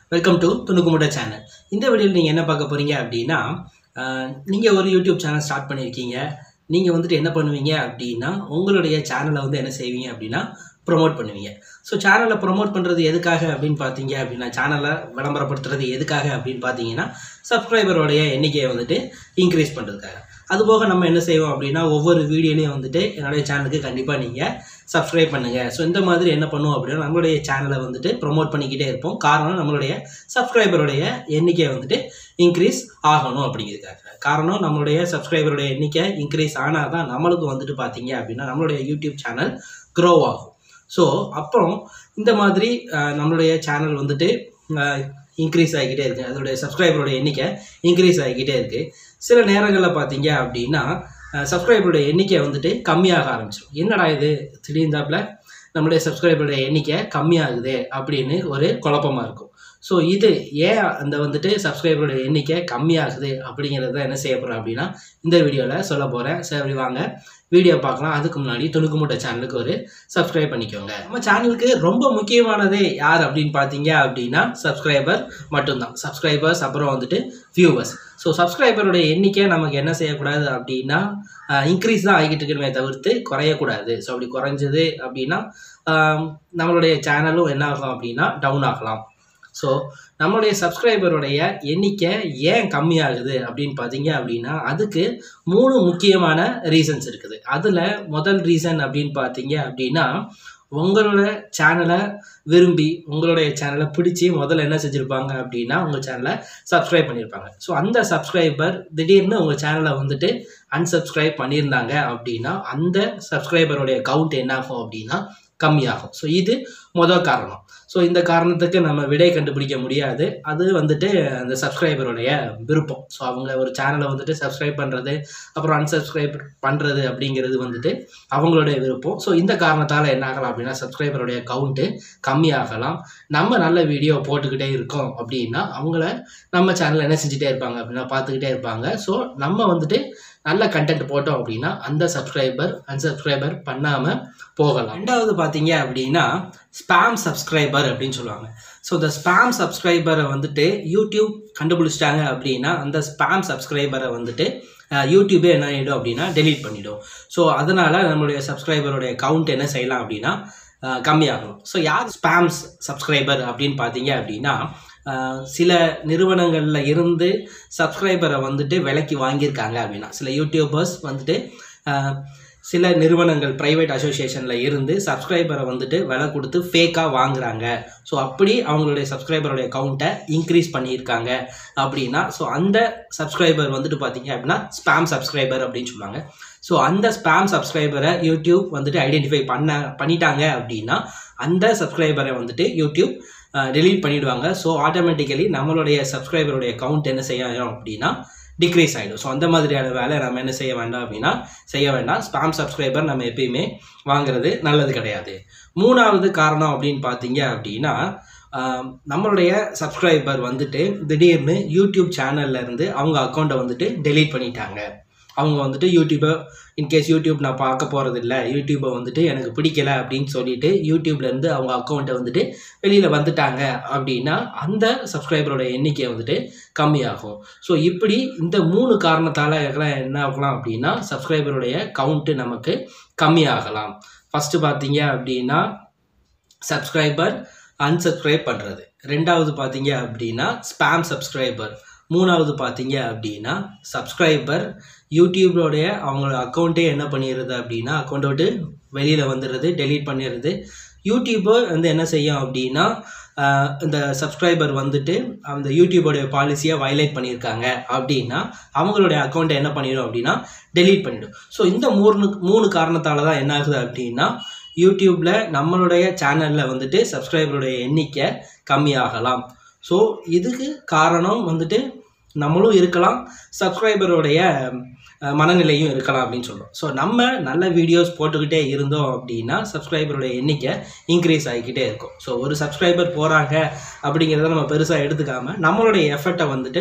welcome to துணுக்குமுட்டை channel இந்த வீடியோவில் நீங்கள் என்ன பார்க்க போகிறீங்க அப்படின்னா நீங்கள் ஒரு யூடியூப் சேனல் ஸ்டார்ட் பண்ணியிருக்கீங்க நீங்கள் வந்துட்டு என்ன பண்ணுவீங்க அப்படின்னா உங்களுடைய சேனலை வந்து என்ன செய்வீங்க அப்படின்னா ப்ரொமோட் பண்ணுவீங்க ஸோ சேனலை ப்ரொமோட் பண்ணுறது எதுக்காக அப்படின்னு பார்த்தீங்க அப்படின்னா சேனலை விளம்பரப்படுத்துறது எதுக்காக அப்படின்னு பார்த்தீங்கன்னா சப்ஸ்கிரைபரோடைய எண்ணிக்கையை வந்துட்டு இன்க்ரீஸ் பண்ணுறதுக்காக அதுபோக நம்ம என்ன செய்வோம் அப்படின்னா ஒவ்வொரு வீடியோலையும் வந்துட்டு என்னுடைய சேனலுக்கு கண்டிப்பாக நீங்கள் சப்ஸ்கிரைப் பண்ணுங்கள் ஸோ இந்த மாதிரி என்ன பண்ணுவோம் அப்படின்னா நம்மளுடைய சேனலை வந்துட்டு ப்ரொமோட் பண்ணிக்கிட்டே இருப்போம் காரணம் நம்மளுடைய சப்ஸ்கிரைபருடைய எண்ணிக்கை வந்துட்டு இன்க்ரீஸ் ஆகணும் அப்படிங்கிறதுக்காக காரணம் நம்மளுடைய சப்ஸ்கிரைபருடைய எண்ணிக்கை இன்க்ரீஸ் ஆனால் தான் நம்மளுக்கு வந்துட்டு பார்த்தீங்க அப்படின்னா நம்மளுடைய யூடியூப் சேனல் க்ரோ ஆகும் ஸோ அப்புறம் இந்த மாதிரி அஹ், நம்மளுடைய சேனல் வந்துட்டு இன்க்ரீஸ் ஆகிக்கிட்டே இருக்குது அதோடைய சப்ஸ்கிரைபரோட எண்ணிக்கை இன்க்ரீஸ் ஆகிக்கிட்டே இருக்குது சில நேரங்களில் பார்த்தீங்க அப்படின்னா சப்ஸ்கிரைபரோட எண்ணிக்கை வந்துட்டு கம்மியாக ஆரம்பிச்சிடும் என்னடா இது திடீர்ந்தாப்புல நம்மளுடைய சப்ஸ்கிரைபரோட எண்ணிக்கை கம்மியாகுது அப்படின்னு ஒரு குழப்பமா இருக்கும் ஸோ இது ஏன் அந்த வந்துட்டு சப்ஸ்கிரைபரோட எண்ணிக்கை கம்மியாகுது அப்படிங்கிறத என்ன செய்ய போகிறேன் அப்படின்னா இந்த வீடியோவில் சொல்ல போகிறேன் சரி வாங்க வீடியோ பார்க்கலாம் அதுக்கு முன்னாடி துணுக்கு மூட்டை சேனலுக்கு ஒரு சப்ஸ்கிரைப் பண்ணிக்கோங்க நம்ம சேனலுக்கு ரொம்ப முக்கியமானதே யார் அப்படின்னு பார்த்தீங்க அப்படின்னா சப்ஸ்கிரைபர் மட்டும்தான் சப்ஸ்கிரைபர்ஸ் அப்புறம் வந்துட்டு வியூவர்ஸ் ஸோ சப்ஸ்கிரைபரோட எண்ணிக்கை நமக்கு என்ன செய்யக்கூடாது அப்படின்னா இன்க்ரீஸ் தான் ஆகிட்டு இருக்கணுமே தவிர்த்து குறையக்கூடாது ஸோ அப்படி குறைஞ்சது அப்படின்னா ஆஹ், நம்மளுடைய சேனலும் என்ன ஆகும் அப்படின்னா டவுன் ஆகலாம் ஸோ நம்மளுடைய சப்ஸ்கிரைபருடைய எண்ணிக்கை ஏன் கம்மியாகுது அப்படின்னு பார்த்தீங்க அப்படின்னா அதுக்கு மூணு முக்கியமான ரீசன்ஸ் இருக்குது அதில் முதல் ரீசன் அப்படின்னு பார்த்தீங்க அப்படின்னா உங்களோட சேனலை விரும்பி உங்களுடைய சேனலை பிடிச்சி முதல்ல என்ன செஞ்சுருப்பாங்க அப்படின்னா உங்கள் சேனலை சப்ஸ்கிரைப் பண்ணியிருப்பாங்க ஸோ அந்த சப்ஸ்கிரைபர் திடீர்னு உங்கள் சேனலை வந்துட்டு அன்சப்ஸ்கிரைப் பண்ணியிருந்தாங்க அப்படின்னா அந்த சப்ஸ்கிரைபருடைய கவுண்ட் என்ன ஆகும் அப்படின்னா கம்மியாகும் ஸோ இது முதல் காரணம் ஸோ இந்த காரணத்துக்கு நம்ம விடை கண்டுபிடிக்க முடியாது அது வந்துட்டு அந்த சப்ஸ்கிரைபருடைய விருப்பம் ஸோ அவங்க ஒரு சேனலை வந்துட்டு சப்ஸ்கிரைப் பண்ணுறது அப்புறம் அன்சப்ஸ்கிரைப் பண்ணுறது அப்படிங்கிறது வந்துட்டு அவங்களுடைய விருப்பம் ஸோ இந்த காரணத்தால் என்ன ஆகலாம் அப்படின்னா சப்ஸ்கிரைபருடைய கவுண்ட்டு கம்மியாகலாம் நம்ம நல்ல வீடியோ போட்டுக்கிட்டே இருக்கோம் அப்படின்னா அவங்கள நம்ம சேனலில் என்ன செஞ்சுட்டே இருப்பாங்க அப்படின்னா பார்த்துக்கிட்டே இருப்பாங்க ஸோ நம்ம வந்துட்டு நல்ல கண்டென்ட் போட்டோம் அப்படின்னா அந்த சப்ஸ்கிரைபர் அன்சப்ஸ்கிரைபர் பண்ணாமல் போகலாம் ரெண்டாவது பார்த்தீங்க அப்படின்னா ஸ்பேம் சப்ஸ்கிரைபர் அப்படின்னு சொல்லுவாங்க ஸோ இந்த ஸ்பேம் சப்ஸ்கிரைபரை வந்துட்டு யூடியூப் கண்டுபிடிச்சிட்டாங்க அப்படின்னா அந்த ஸ்பேம் சப்ஸ்கிரைபரை வந்துட்டு அஹ், யூடியூபே என்ன ஆகிடும் அப்படின்னா டெலீட் பண்ணிடும் ஸோ அதனால் நம்மளுடைய சப்ஸ்கிரைபருடைய கவுண்ட் என்ன செய்யலாம் அப்படின்னா அஹ், கம்மியாகணும் ஸோ யார் ஸ்பேம்ஸ் சப்ஸ்கிரைபர் அப்படின்னு பார்த்தீங்க அப்படின்னா அஹ், சில நிறுவனங்களில் இருந்து சப்ஸ்கிரைபரை வந்துட்டு விலைக்கு வாங்கியிருக்காங்க அப்படின்னா சில யூடியூபர்ஸ் வந்துட்டு அஹ், சில நிறுவனங்கள் ப்ரைவேட் அசோசியேஷனில் இருந்து சப்ஸ்கிரைபரை வந்துட்டு விலை கொடுத்து ஃபேக்காக வாங்குறாங்க ஸோ அப்படி அவங்களுடைய சப்ஸ்கிரைபருடைய கவுண்ட்டை இன்க்ரீஸ் பண்ணியிருக்காங்க அப்படின்னா ஸோ அந்த சப்ஸ்கிரைபர் வந்துட்டு பார்த்தீங்க அப்படின்னா ஸ்பேம் சப்ஸ்கிரைபர் அப்படின்னு சொல்லுவாங்க ஸோ அந்த ஸ்பேம் சப்ஸ்கிரைபரை யூடியூப் வந்துட்டு ஐடென்டிஃபை பண்ண பண்ணிட்டாங்க அப்படின்னா அந்த சப்ஸ்கிரைபரை வந்துட்டு யூடியூப் delete பண்ணிடுவாங்க ஸோ ஆட்டோமேட்டிக்கலி நம்மளுடைய சப்ஸ்கிரைபருடைய கவுண்ட் என்ன செய்யணும் அப்படின்னா டிக்ரீஸ் ஆகிடும் ஸோ அந்த மாதிரியான வேலை நம்ம என்ன செய்ய வேண்டாம் அப்படின்னா செய்ய வேண்டாம் ஸ்பாம் சப்ஸ்கிரைபர் நம்ம எப்பயுமே வாங்குறது நல்லது கிடையாது மூணாவது காரணம் அப்படின்னு பார்த்தீங்க அப்படின்னா ஆஹ், நம்மளுடைய சப்ஸ்கிரைபர் வந்துட்டு திடீர்னு யூடியூப் சேனல்ல இருந்து அவங்க அக்கௌண்ட்டை வந்துட்டு delete பண்ணிட்டாங்க அவங்க வந்துட்டு யூடியூப்பை இன்கேஸ் யூடியூப் நான் பார்க்க போகிறது இல்லை யூடியூப்பை வந்துட்டு எனக்கு பிடிக்கல அப்படின்னு சொல்லிட்டு யூடியூப்லேருந்து அவங்க அக்கௌண்ட்டை வந்துட்டு வெளியில் வந்துட்டாங்க அப்படின்னா அந்த சப்ஸ்கிரைபரோட எண்ணிக்கை வந்துட்டு கம்மியாகும் ஸோ இப்படி இந்த மூணு காரணத்தால் என்ன ஆகலாம் அப்படின்னா சப்ஸ்கிரைபருடைய கவுண்ட்டு நமக்கு கம்மியாகலாம் ஃபஸ்ட்டு பார்த்தீங்க அப்படின்னா சப்ஸ்கிரைபர் அன்சப்ஸ்கிரைப் பண்ணுறது ரெண்டாவது பார்த்தீங்க அப்படின்னா ஸ்பேம் சப்ஸ்கிரைபர் மூணாவது பார்த்தீங்க அப்படின்னா சப்ஸ்கிரைபர் யூடியூபோடைய அவங்களோட அக்கௌண்ட்டே என்ன பண்ணிடுறது அப்படின்னா அக்கௌண்ட்டை விட்டு வெளியில் வந்துடுறது டெலீட் பண்ணிடுறது யூடியூபு வந்து என்ன செய்யும் அப்படின்னா ஆஹ், இந்த சப்ஸ்கிரைபர் வந்துட்டு அந்த யூடியூபோடைய பாலிசியை வயலேட் பண்ணியிருக்காங்க அப்படின்னா அவங்களுடைய அக்கௌண்ட்டை என்ன பண்ணிடும் அப்படின்னா டெலீட் பண்ணிடும் ஸோ இந்த மூணு மூணு காரணத்தால தான் என்ன ஆகுது அப்படின்னா யூடியூப்பில் நம்மளுடைய சேனலில் வந்துட்டு சப்ஸ்கிரைபருடைய எண்ணிக்கை கம்மியாகலாம் ஸோ இதுக்கு காரணம் வந்துட்டு நம்மளும் இருக்கலாம் சப்ஸ்கிரைபருடைய அஹ், மனநிலையும் இருக்கலாம் அப்படின்னு சொல்கிறோம் ஸோ நம்ம நல்ல வீடியோஸ் போட்டுக்கிட்டே இருந்தோம் அப்படின்னா சப்ஸ்கிரைபருடைய எண்ணிக்கை இன்க்ரீஸ் ஆகிக்கிட்டே இருக்கும் ஸோ ஒரு சப்ஸ்கிரைபர் போகிறாங்க அப்படிங்கிறத நம்ம பெருசாக எடுத்துக்காம நம்மளுடைய எஃபர்ட்டை வந்துட்டு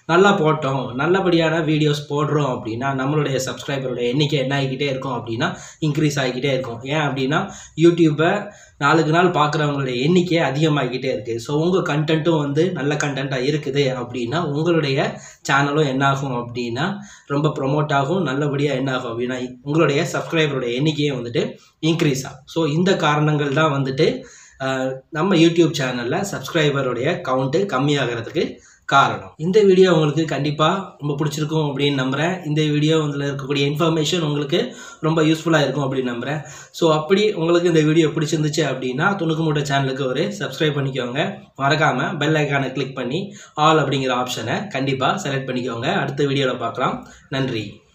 நல்லா போட்டோம் நல்லபடியான வீடியோஸ் போடுறோம் அப்படின்னா நம்மளுடைய சப்ஸ்கிரைபரோட எண்ணிக்கை என்ன ஆகிக்கிட்டே இருக்கும் அப்படின்னா இன்க்ரீஸ் ஆகிக்கிட்டே இருக்கும் ஏன் அப்படின்னா யூடியூப்பை நாளுக்கு நாள் பார்க்குறவங்களுடைய எண்ணிக்கை அதிகமாகிக்கிட்டே இருக்குது ஸோ உங்கள் கண்டென்ட்டும் வந்து நல்ல கண்டென்ட்டாக இருக்குது அப்படின்னா உங்களுடைய சேனலும் என்னாகும் அப்படின்னா ரொம்ப ப்ரொமோட் ஆகும் நல்லபடியாக என்ன ஆகும் அப்படின்னா உங்களுடைய சப்ஸ்கிரைபரோட எண்ணிக்கையும் வந்துட்டு இன்க்ரீஸ் ஆகும் ஸோ இந்த காரணங்கள் தான் வந்துட்டு ஆஹ், நம்ம யூடியூப் சேனலில் சப்ஸ்கிரைபருடைய கவுண்ட்டு கம்மியாகிறதுக்கு காரணம் இந்த வீடியோ உங்களுக்கு கண்டிப்பாக ரொம்ப பிடிச்சிருக்கும் அப்படின்னு நம்புகிறேன் இந்த வீடியோ இதில் இருக்கக்கூடிய இன்ஃபர்மேஷன் உங்களுக்கு ரொம்ப யூஸ்ஃபுல்லாக இருக்கும் அப்படின்னு நம்புகிறேன் ஸோ அப்படி உங்களுக்கு இந்த வீடியோ பிடிச்சிருந்துச்சு அப்படின்னா துணுக்கு மூட்டை சேனலுக்கு ஒரு சப்ஸ்கிரைப் பண்ணிக்கோங்க மறக்காமல் பெல் ஐக்கானை கிளிக் பண்ணி ஆல் அப்படிங்கிற ஆப்ஷனை கண்டிப்பாக செலக்ட் பண்ணிக்கோங்க அடுத்த வீடியோவில் பார்க்கலாம் நன்றி